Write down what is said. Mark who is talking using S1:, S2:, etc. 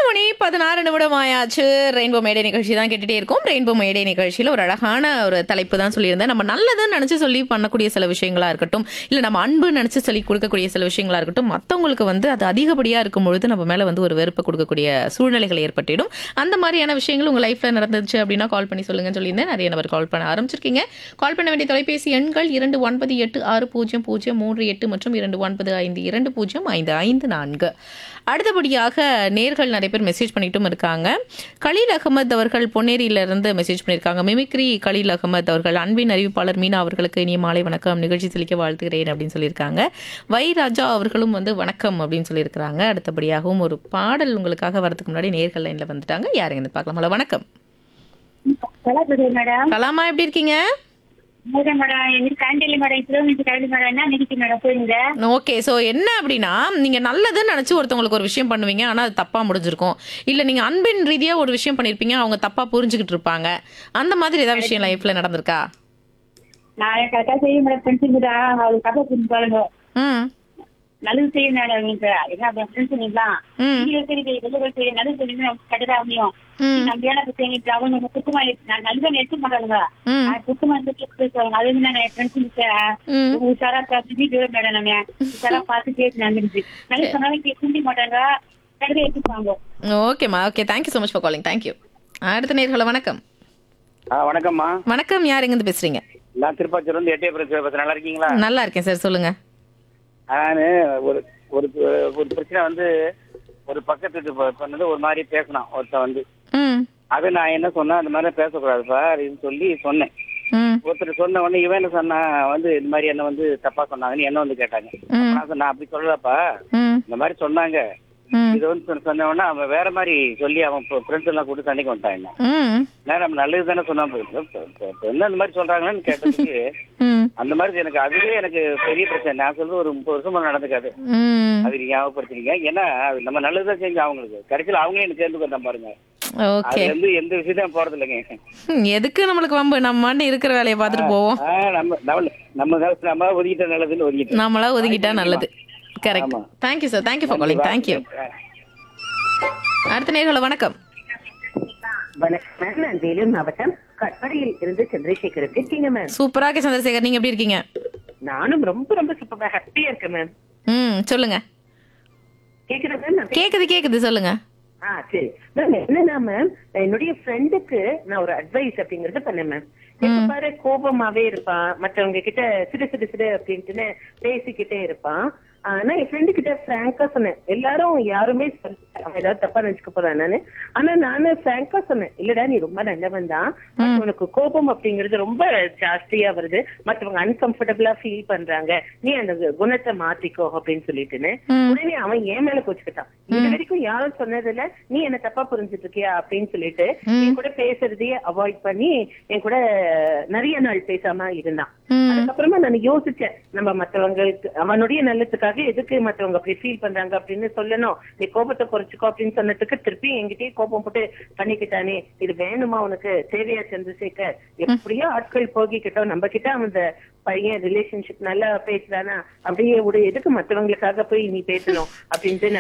S1: மணி பதினாறு நிமிடம் ஆயாச்சு ரெயின்போ மேடை நிகழ்ச்சி தான் கேட்டுட்டே இருக்கோம் ரெயின்போ மேடை நிகழ்ச்சியில் ஒரு அழகான ஒரு தலைப்பு தான் சொல்லியிருந்தேன் நம்ம நல்லதுன்னு நினச்சி சொல்லி பண்ணக்கூடிய சில விஷயங்களா இருக்கட்டும் இல்லை நம்ம அன்பு நினச்சி சொல்லி கொடுக்கக்கூடிய சில விஷயங்களா இருக்கட்டும் மற்றவங்களுக்கு வந்து அது அதிகப்படியாக இருக்கும் பொழுது நம்ம மேலே வந்து ஒரு வெறுப்பை கொடுக்கக்கூடிய சூழ்நிலைகள் ஏற்பட்டிடும் அந்த மாதிரியான விஷயங்கள் உங்கள் லைஃப்பில் நடந்துச்சு அப்படின்னா கால் பண்ணி சொல்லுங்கன்னு சொல்லியிருந்தேன் நிறைய நபர் கால் பண்ண ஆரம்பிச்சிருக்கீங்க கால் பண்ண வேண்டிய தொலைபேசி எண்கள் இரண்டு ஒன்பது எட்டு ஆறு பூஜ்ஜியம் பூஜ்ஜியம் மூன்று எட்டு மற்றும் இரண்டு ஒன்பது ஐந்து இரண்டு பூஜ்ஜியம் ஐந்து ஐந்து நான்கு அடுத்தபடியாக நேர்கள் நிறைய பேர் மெசேஜ் பண்ணிட்டும் இருக்காங்க கலீல் அகமது அவர்கள் பொன்னேரியிலிருந்து மெசேஜ் பண்ணியிருக்காங்க மிமிக்ரி கலீல் அகமது அவர்கள் அன்பின் அறிவிப்பாளர் மீனா அவர்களுக்கு இனிய மாலை வணக்கம் நிகழ்ச்சி செழிக்க வாழ்த்துகிறேன் அப்படின்னு சொல்லியிருக்காங்க வை ராஜா அவர்களும் வந்து வணக்கம் அப்படின்னு சொல்லியிருக்கிறாங்க அடுத்தபடியாகவும் ஒரு பாடல் உங்களுக்காக வரதுக்கு முன்னாடி நேர்கள் லைனில் வந்துட்டாங்க யாருங்க பார்க்கலாம் ஹலோ வணக்கம்
S2: நல்லா இருக்குது மேடம்
S1: கலாமா எப்படி இருக்கீங்க
S2: மேடம் மேடம் எனக்கு கேண்டீன்ல மேடம் கிலோமீட்டர் கேள்வி மேடம் என்ன நினைச்சு மேடம் போயிருங்க
S1: ஓகே ஸோ என்ன அப்படின்னா நீங்க நல்லதுன்னு நினைச்சு ஒருத்தவங்களுக்கு ஒரு விஷயம் பண்ணுவீங்க ஆனா அது தப்பா முடிஞ்சிருக்கும் இல்ல நீங்க அன்பின் ரீதியா ஒரு விஷயம் பண்ணிருப்பீங்க அவங்க தப்பா புரிஞ்சுக்கிட்டு இருப்பாங்க அந்த மாதிரி ஏதாவது விஷயம் லைஃப்ல நடந்திருக்கா
S2: நான் கரெக்டா செய்ய மேடம் ஃப்ரெண்ட்ஸுங்க தான் அது கதை புரிஞ்சு பாருங்க
S1: ம்
S2: நல்லது செய்ய மேடம் நீங்க என்ன அப்படி ஃப்ரெண்ட்ஸ் நீங்களாம்
S1: ம்
S2: நீங்க சரி வெளியே செய்ய நல்லது செய்ய கட்டதா அமையும்
S1: ம்
S2: நம்பியான செய்ய அவங்க குத்துமா நான் நல்லதான் எடுத்து மாட்டாங்க
S1: ம்
S2: குத்துமா பேசுவாங்க அது வந்து நான் ஃப்ரெண்ட்ஸ்
S1: ம்
S2: உஷாரா பார்த்து மேடம் நம்ம உஷாரா பார்த்து கேட்டு நடந்துருச்சு நல்ல சொன்னாலும் கேட்க மாட்டாங்க கடையை எடுத்துப்பாங்க
S1: ஓகேம்மா okay thank you so much for calling thank you அடுத்த நேர்களை வணக்கம்
S3: ஆ வணக்கம்மா
S1: வணக்கம் யார் எங்கேருந்து பேசுறீங்க
S3: நான் திருப்பாச்சூர் வந்து எட்டே பிரச்சனை நல்லா இருக்கீங்களா
S1: நல்லா இருக்கேன் சார் சொல்லுங்க
S3: நான் ஒரு ஒரு ஒரு பிரச்சனை வந்து ஒரு பக்கத்து வீட்டு பொ- பொண்ணு ஒரு மாதிரி பேசினான் ஒருத்தன் வந்து
S1: ம்
S3: அது நான் என்ன சொன்னேன் அந்த மாதிரி பேசக்கூடாதுப்பா அப்படின்னு சொல்லி சொன்னேன்
S1: ம்
S3: ஒருத்தர் சொன்ன உடனே இவன் என்ன சொன்னா வந்து இந்த மாதிரி என்ன வந்து தப்பா சொன்னாங்கன்னு என்ன வந்து கேட்டாங்க
S1: ம்
S3: நான் சொன்னேன் அப்படி சொல்லலப்பா
S1: ம்
S3: இந்த மாதிரி சொன்னாங்க
S1: ம்
S3: இது வந்து சொன்ன- சொன்ன உடனே அவன் வேற மாதிரி சொல்லி அவன் ஃப்ரெண்ட்ஸ் எல்லாம் கூட்டு சண்டைக்கு வந்துட்டான் என்ன
S1: ம்
S3: நான் நம்ம நல்லது தானே சொன்னா என்ன இந்த மாதிரி சொல்றாங்கன்னு கேட்டதுக்கு
S1: ம்
S3: அந்த மாதிரி எனக்கு அதுவே எனக்கு பெரிய பிரச்சனை நான் சொல்றது ஒரு முப்பது வருஷமா நடந்துக்காது
S1: ம்
S3: அது நீங்க ஞாபகப்படுத்துறீங்க ஏன்னா அது நம்ம நல்லதுதான் செஞ்சோம் அவங்களுக்கு கடைசியில் அவங்களே எனக்கு சேர்ந்து கொண்டா பாருங்க
S1: ஓகே
S3: அது வந்து எந்த விஷயத்தையும் போறது இல்லைங்க
S1: ம், எதுக்கு நம்மளுக்கு வம்பு நம்ம மாட்டு இருக்கிற வேலையை பார்த்துட்டு போவோம்
S3: ஆ, நம்ம நம்ம நம்ம காலத்துல நம்ம ஒதுக்கிட்ட நல்லதுன்னு ஒதுக்கிட்டோம்
S1: நம்மளா ஒதுக்கிட்டா நல்லது கரெக்ட்
S3: ஆமா.
S1: Thank you sir thank you for calling thank you அடுத்த நேர்களை வணக்கம்
S4: வணக்கம் நான் வேலூர் மாவட்டம் கட்படியில் இருந்து சந்திரசேகர் எப்படி இருக்கீங்க மேம்
S1: சூப்பரா இருக்கு சந்திரசேகர் நீங்க எப்படி இருக்கீங்க
S4: நானும் ரொம்ப ரொம்ப சூப்பரா ஹாப்பியா இருக்கேன் மேம்
S1: ம் சொல்லுங்க
S4: கேக்குதா மேம் நான் பே-
S1: கேக்குது கேக்குது சொல்லுங்க
S4: ஆ சரி மேம் என்னன்னா மேம் என்னுடைய ஃப்ரெண்டுக்கு நான் ஒரு அட்வைஸ் அப்படிங்கறது பண்ணேன் மேம் எப்ப பாரு கோபமாவே இருப்பான் மற்றவங்க கிட்ட சிடு சிடு சிடு அப்படின்ட்டுன்னு பேசிக்கிட்டே இருப்பான் ஆனா என் ஃப்ரெண்டு கிட்ட பிராங்கா சொன்னேன் எல்லாரும் யாருமே சொல்ல- அவன் ஏதாவது தப்பா நினைச்சுக்க போறான் நானு ஆனா நானு பிராங்கா சொன்னேன் இல்லடா நீ ரொம்ப நல்லவன் தான் பட் உனக்கு கோபம் அப்படிங்கிறது ரொம்ப ஜாஸ்தியா வருது மற்றவங்க அன்கம்ஃபர்டபுளா ஃபீல் பண்றாங்க நீ அந்த குணத்தை மாத்திக்கோ அப்படின்னு சொல்லிட்டுன்னு உடனே அவன் ஏன் மேல கோச்சுக்கிட்டான் இது வரைக்கும் யாரும் சொன்னதில்ல நீ என்ன தப்பா புரிஞ்சுட்டு இருக்கியா அப்படின்னு சொல்லிட்டு என் கூட பேசுறதையே அவாய்ட் பண்ணி என் கூட நிறைய நாள் பேசாம இருந்தான் அதுக்கப்புறமா நான் யோசிச்சேன் நம்ம மத்தவங்களுக்கு அவனுடைய நல்லதுக்காக எதுக்கு மத்தவங்க அப்படி ஃபீல் பண்றாங்க அப்படின்னு சொல்லணும் நீ கோபத்தை குறைச்சுக்கோ அப்படின்னு சொன்னதுக்கு திருப்பி என்கிட்டயே கோபம் போட்டு பண்ணிக்கிட்டானே இது வேணுமா உனக்கு தேவையா சந்திரசேகர் எப்படியோ ஆட்கள் போகிக்கிட்டோம் நம்ம கிட்ட அவன் அந்த பையன் ரிலேஷன்ஷிப் நல்லா பேசுறானா அப்படியே விடு எதுக்கு மத்தவங்களுக்காக போய் நீ பேசணும் அப்படின்ட்டு நான்